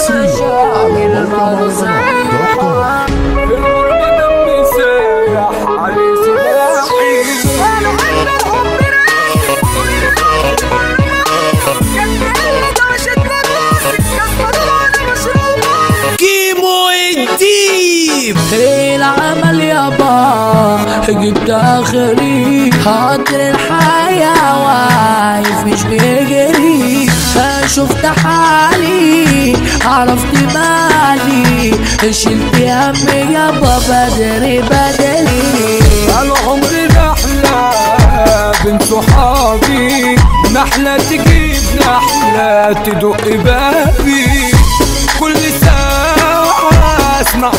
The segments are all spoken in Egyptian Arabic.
المشاكل مع نصيحة كيمو الديب العمل يابا جبت اخري خاطر الحياة واقف مش بيجري شفت حالي عرفت مالي شلت همي يابا بدري بدري العمر نحلة بنت صحابي نحلة تجيب نحلة تدق بابي كل ساعة اسمع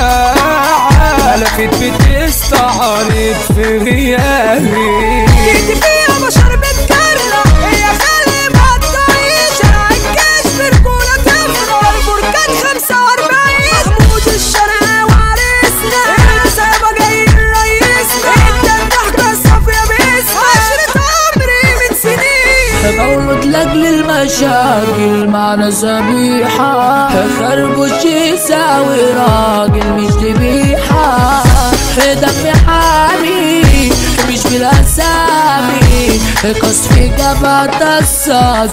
إشاعة لفت بتستعرض في غيابي جيت فيها بشر بتكرر هي خلي ما تعيش عالجيش برجولة تفرق البركان 45 محمود الشرقاوي وعريسنا السابة جاي رئيسنا انت الضحكة الصافية باسمها عشرة عمري من سنين بموت لاجل المشاكل معنا سبيحة خربوش يساوي راجل مش ذبيحة دم حامي مش بالأسامي قصف جبهة الصاد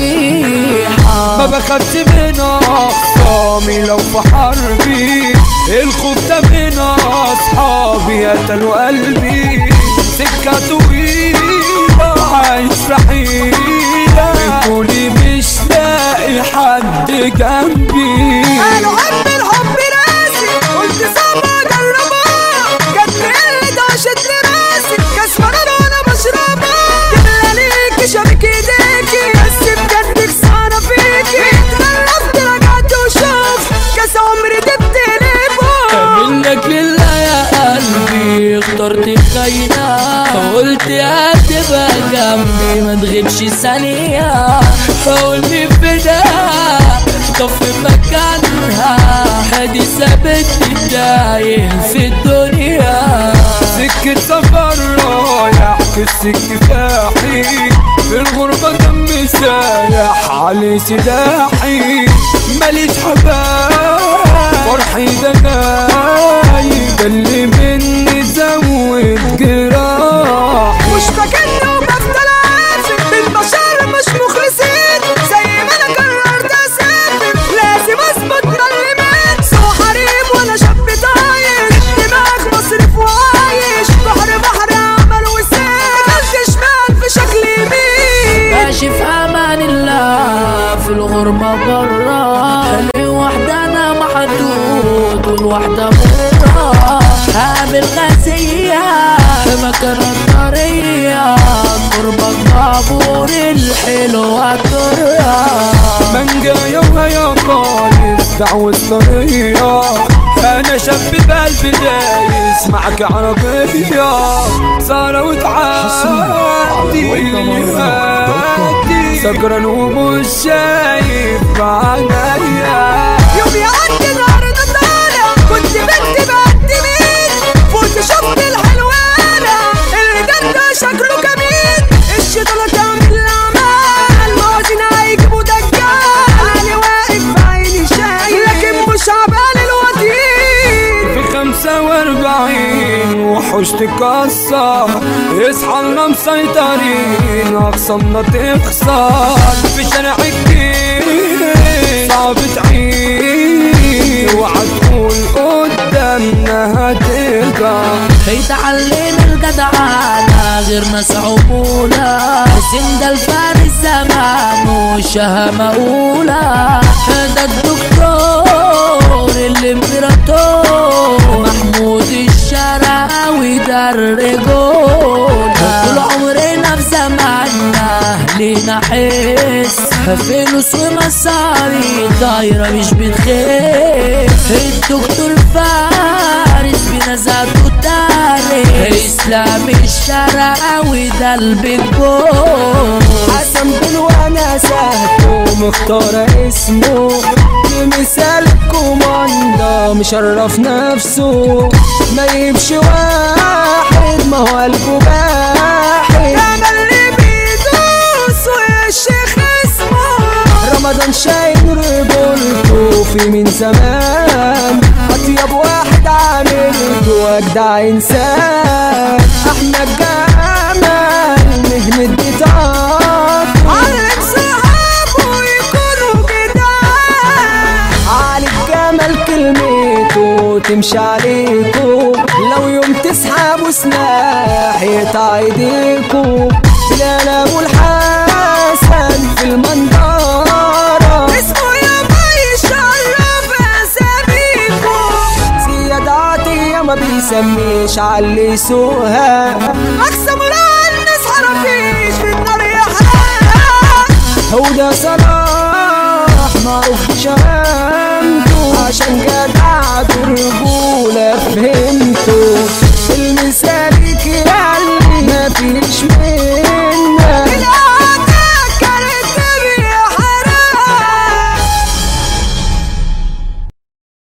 صريحة ما بخافش من أخصامي لو في حربي الخوف ده من أصحابي قتلوا قلبي سكة طويلة عايش في حيرة بتقولي مش لاقي حد جنبي قالوا حب الحب راسي قلت صعب اجربها جت قلة عاشت لراسي كاس مرار وانا بشربها جبنا ليكي شبك ايديكي بس بجد خسارة فيكي اتغلبت رجعت وشوف كاس عمري ده بتقلبه منك لله يا قلبي اخترت خاينة قلت هتبقى جنبي ما تغيبش ثانية قولي بدا طف مكانها هدي سابتني تايه في الدنيا سكة سفر رايح كسك كفاحي في الغربة دم سايح علي سلاحي ماليش حبايب فرحي ده غايب اللي مني زود جراح مش فاكرني وبفضل عافر بالبشر مش مخلصين زي ما انا قررت اسافر لازم اثبت ملمات سو حريم وانا شاب طايش دماغ مصرف وعايش بحر بحر عمل وسير خدت شمال في شكل يمين ماشي في امان الله في الغربة برا خلي وحدة انا محدود والوحدة مرة قابل غازية مكان الطرية قربك بابور الحلوة الدرة منجايا وهيا خالص دعوة طرية أنا شاب بقلبي دايس معك عربية صار وتعدي هادي سكران ومش شايف معنايا يوم يعدي نهار ده طالع كنت بنت بقد مين فوت شفت الحلوانة اللي ده شكله جميل الشيطان كامل الأعمال موازين هيجيبوا دجال علي واقف في عيني شايل لكن مش عبال الوطين في خمسة واربعين وحوش تكسر اصحى لنا مسيطرين اقسامنا تخسر في شارع الجيل صعب تعيش اوعى تقول قدامنا هترجع يتعلم الجدعانة غير ناس عمولة حسين ده الفارس زمان وشهامة أولى ده الدكتور الامبراطور محمود الشرقاوي ده الرجولة طول عمرنا في زماننا لينا حس فلوس ومصاري دايرة مش بتخف الدكتور فارس بنزاته تاريخ اسلام الشرقاوي ده البيج بوس حسن بالوناسات ومختار اسمه لمثال الكوماندا مشرف نفسه ما يمشي واحد ما هو قلبه واحد انا اللي بيدوس ويا الشيخ اسمه رمضان شايل رجولته معروف من زمان اطيب واحد عامل واجدع انسان احمد جمال مهنة بطاقته علم صحابه يكونوا جدعان علي الجمل كلمته تمشي عليكو لو يوم تسحبوا سلاح يقطع ايديكو بلال ابو الحسن في المنظرة اسمه يا ما يشرف اساميكو زياد عطية ما بيسميش علي يسوقها اقسم الناس حرفيش في النار يحرقها هودا صلاح معروف بشهامته عشان جدع برجولة فهمته المسالك ياللي مفيش منه